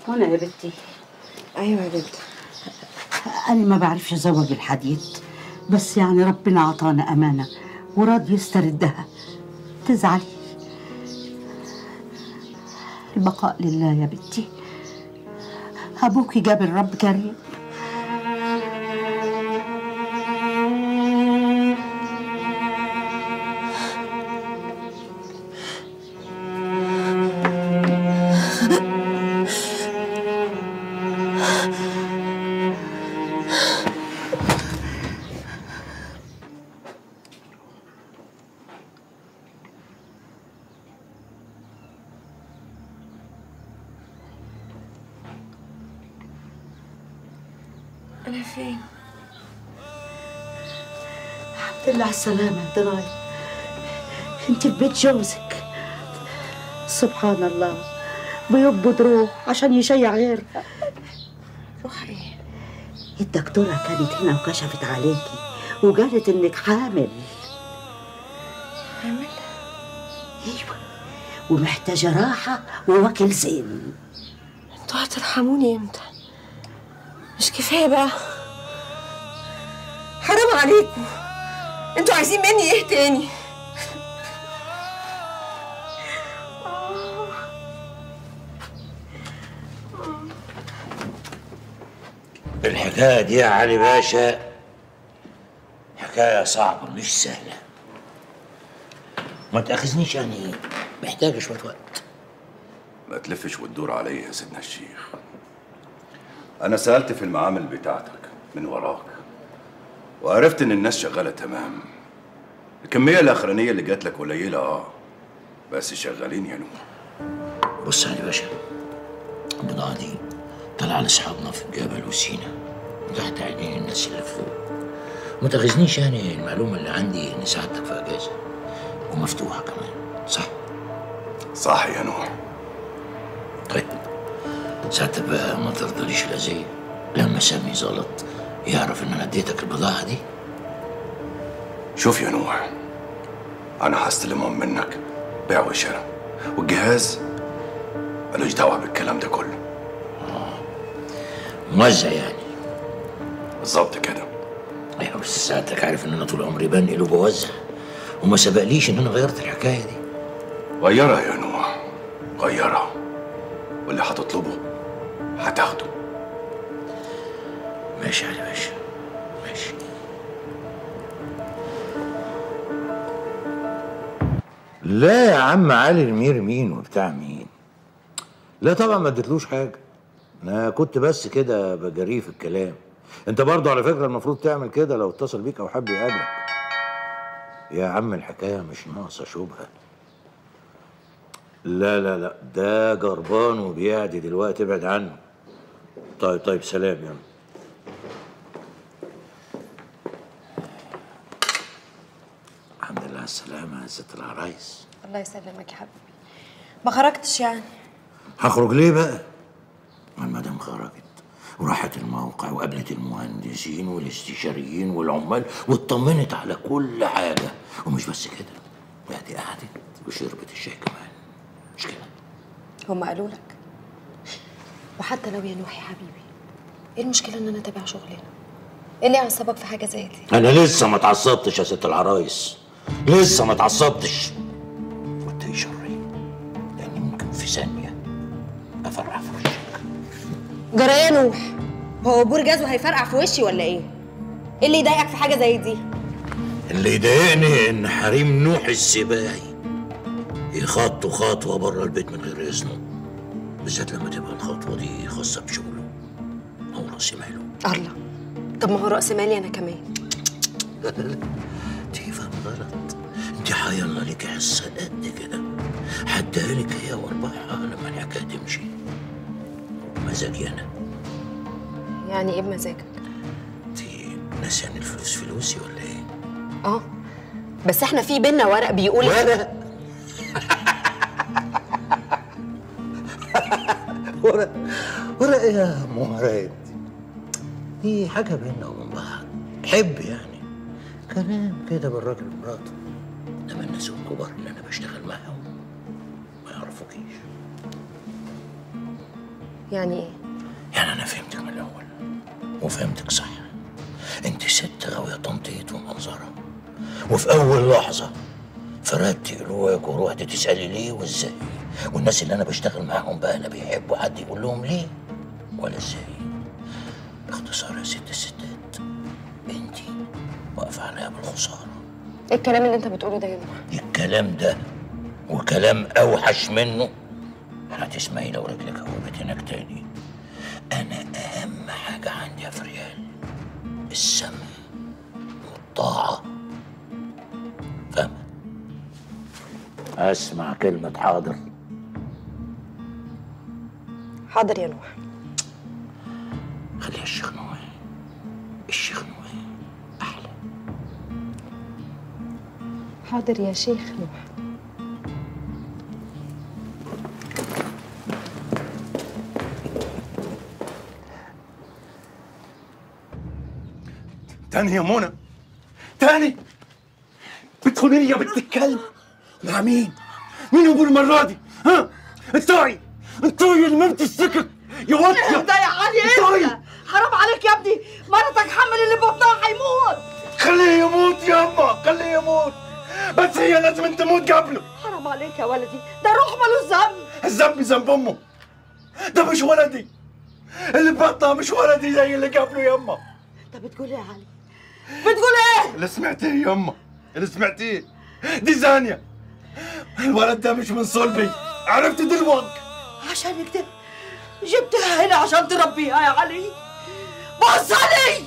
هنا يا بنتي ايوه يا بنتي أنا ما بعرفش أزوج الحديد بس يعني ربنا عطانا أمانة وراد يستردها تزعلي البقاء لله يا بنتي أبوكي جاب الرب كريم انا فين الحمد لله على السلامة يا دراي انت في بيت جوزك سبحان الله بيقبض روح عشان يشيع غيرها روح ايه الدكتورة كانت هنا وكشفت عليكي وقالت انك حامل حامل ايوه ومحتاجة راحة ووكل زين انتوا هترحموني امتى مش كفايه بقى حرام عليكم انتوا عايزين مني ايه تاني الحكاية دي يا علي باشا حكاية صعبة مش سهلة ما تأخذنيش يعني محتاجة شوية وقت ما تلفش وتدور عليا يا سيدنا الشيخ انا سألت في المعامل بتاعتك من وراك وعرفت ان الناس شغالة تمام الكمية الاخرانية اللي جات لك قليلة اه بس شغالين يا نور بص يا علي باشا البضاعة دي طلع لأصحابنا في الجبل وسينا وتحت عينين الناس اللي فوق ما تاخذنيش يعني المعلومة اللي عندي إن سعادتك في أجازة ومفتوحة كمان صح؟ صح يا نور طيب ساعتها بقى ما ترضليش الأذية لما سامي زلط يعرف إن أنا اديتك البضاعة دي شوف يا نوح انا هستلمهم منك بيع وشراء والجهاز ملوش دعوه بالكلام ده كله موزع يعني بالظبط كده ايوه بس ساعتك عارف ان انا طول عمري بنقل وبوزع وما سبقليش ان انا غيرت الحكايه دي غيرها يا نوح غيرها واللي هتطلبه هتاخده ماشي يا علي باشا ماشي لا يا عم علي المير مين وبتاع مين لا طبعا ما اديتلوش حاجه انا كنت بس كده بجريه في الكلام انت برضو على فكره المفروض تعمل كده لو اتصل بيك او حب يقابلك يا عم الحكايه مش ناقصه شبهه لا لا لا ده جربان وبيعدي دلوقتي ابعد عنه طيب طيب سلام يلا الحمد لله على السلامة يا ست العرايس الله يسلمك يا حبيبي ما خرجتش يعني هخرج ليه بقى؟ ما المدام خرجت وراحت الموقع وقابلت المهندسين والاستشاريين والعمال واطمنت على كل حاجة ومش بس كده لا دي قعدت وشربت الشاي كمان مش كده؟ هم قالوا لك وحتى لو يا نوح يا حبيبي ايه المشكله ان انا اتابع شغلنا ايه اللي يعصبك في حاجه زي دي أنا لسه ما اتعصبتش يا ست العرايس لسه ما اتعصبتش وانت شري لأني ممكن في ثانية أفرح في وشك جرى يا نوح هو بور جازو هيفرقع في وشي ولا ايه ايه اللي يضايقك في حاجه زي دي اللي يضايقني ان حريم نوح السباعي يخطوا خطوه بره البيت من غير اذنه بالذات لما تبقى الخطوه دي خاصه بشغله او راس ماله الله طب ما هو راس مالي انا كمان لا لا لا تفهم غلط انت حيرنا لك حصه قد كده هديها لك هي واربعها لما الحكايه تمشي مزاجي انا يعني ايه بمزاجك انت ناسيه ان الفلوس فلوسي ولا ايه؟ اه بس احنا في بينا ورق بيقول ورق ورق ورق إيه يا مهرات دي حاجة بينا وبين بعض حب يعني كلام كده بالراجل ومراته انما الناس الكبار اللي انا بشتغل معاهم ما يعرفوكيش يعني ايه يعني انا فهمتك من الاول وفهمتك صح انت ست غاويه تنطيط ومنظره وفي اول لحظه فردتي قلوبك ورحت تسالي ليه وازاي والناس اللي انا بشتغل معاهم بقى لا بيحبوا حد يقول لهم ليه ولا ازاي باختصار يا ست الستات انت واقفه عليها بالخساره ايه الكلام اللي انت بتقوله ده يا نوح الكلام ده وكلام اوحش منه هتسمعي لو رجلك هوبت هناك تاني انا اهم حاجه عندي يا فريال السمع والطاعه فاهمه اسمع كلمه حاضر حاضر يا نوح خليها الشيخ نوح الشيخ نوح احلى حاضر يا شيخ نوح تاني يا منى تاني بتخوني لي يا بنت الكلب مع مين؟ مين ابو المرة دي؟ ها؟ انتي انتي اللي مرت السكك يا واطية ده يا علي انتي انت حرام عليك يا ابني مرتك حمل اللي بطنها هيموت خليه يموت يا اما خليه يموت بس هي لازم تموت قبله حرام عليك يا ولدي ده روح ملوش ذنب الذنب ذنب امه ده مش ولدي اللي بطنها مش ولدي زي اللي قبله يا اما انت بتقول ايه يا علي بتقول ايه اللي سمعتيه يا اما اللي سمعتيه دي زانية الولد ده مش من صلبي عرفت دلوقتي عشان كده جبتها هنا عشان تربيها يا علي بص علي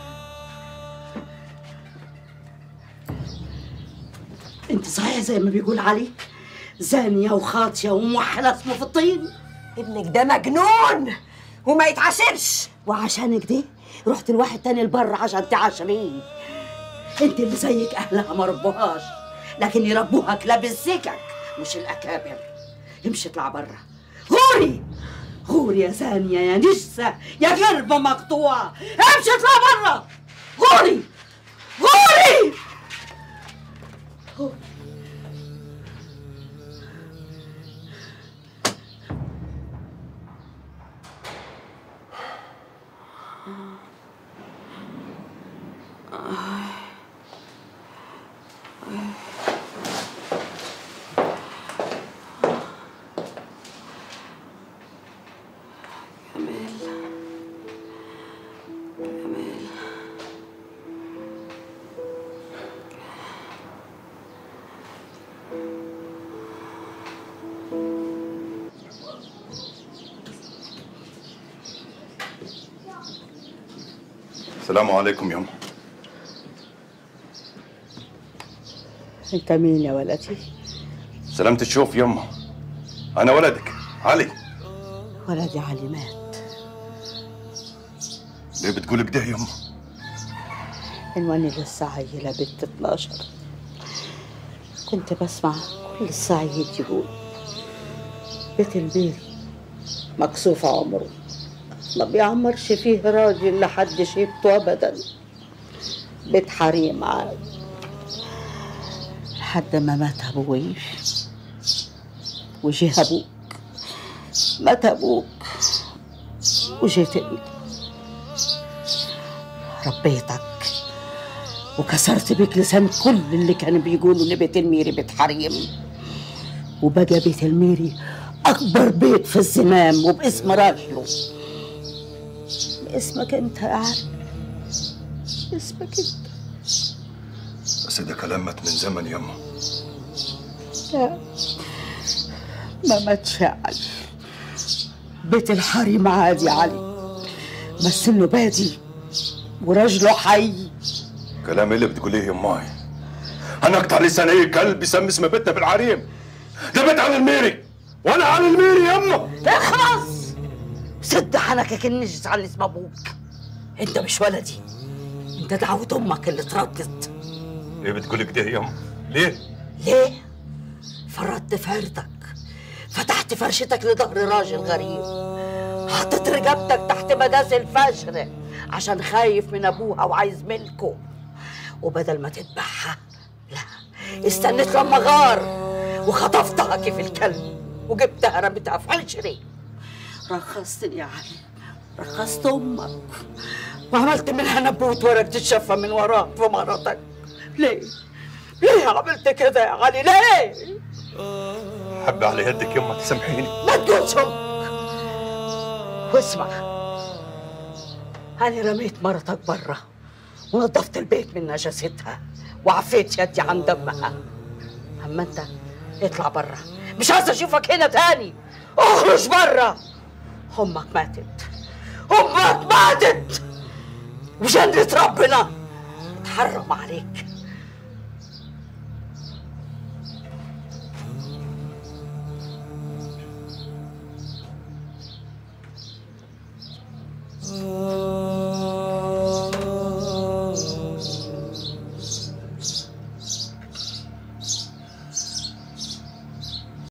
انت صحيح زي ما بيقول علي زانية وخاطية وموحلة اسمه في الطين ابنك ده مجنون وما يتعاشرش وعشان كده رحت لواحد تاني البر عشان تعاشريه انت اللي زيك اهلها ما ربوهاش لكن يربوها كلاب السكك مش الاكابر امشي اطلع برا غوري غوري يا ثانية يا نجسة يا قربة مقطوعة امشي اطلع برا غوري غوري السلام عليكم يما انت مين يا ولدي سلامة الشوف يما انا ولدك علي ولدي علي مات ليه بتقول كده يما عنواني لسه عيلة بنت 12 كنت بسمع كل الصعيد يقول بيت البيري مكسوف عمره ما بيعمرش فيه راجل لحد شيبته أبدا بيت حريم عاد لحد ما مات أبوي وجه أبوك مات أبوك وجيت انت ربيتك وكسرت بيك لسان كل اللي كانوا بيقولوا ان بيت الميري بيت حريم وبقى بيت الميري اكبر بيت في الزمام وباسم راجله باسمك انت يا علي اسمك انت بس ده كلام مات من زمن يما لا ما ماتش يا علي بيت الحريم عادي يا علي بس انه بادي وراجله حي كلام اللي بتقوليه يماي انا اقطع لسان اي كلب يسمي اسم بيتنا بالعريم ده بيت على الميري وانا على الميري يما اخلص سد حنكك النجس على اسم ابوك انت مش ولدي انت دعوة امك اللي اتردت ليه بتقولي كده يما ليه ليه فرطت في عرضك فتحت فرشتك لظهر راجل غريب حطيت رقبتك تحت مداس الفجر عشان خايف من ابوها وعايز ملكه وبدل ما تذبحها لا استنيت لما غار وخطفتها كيف الكلب وجبتها رميتها في حجري رخصتني يا علي رخصت امك وعملت منها نبوت ورقة الشفة من وراك في مرتك ليه؟ ليه عملت كده يا علي ليه؟ حب على يدك يما تسامحيني ما تقولش امك واسمع أنا رميت مرتك برا ونظفت البيت من نجاستها وعفيت يدي عن دمها أما أنت اطلع برا مش عايز أشوفك هنا تاني اخرج برا أمك ماتت أمك ماتت وجنة ربنا اتحرم عليك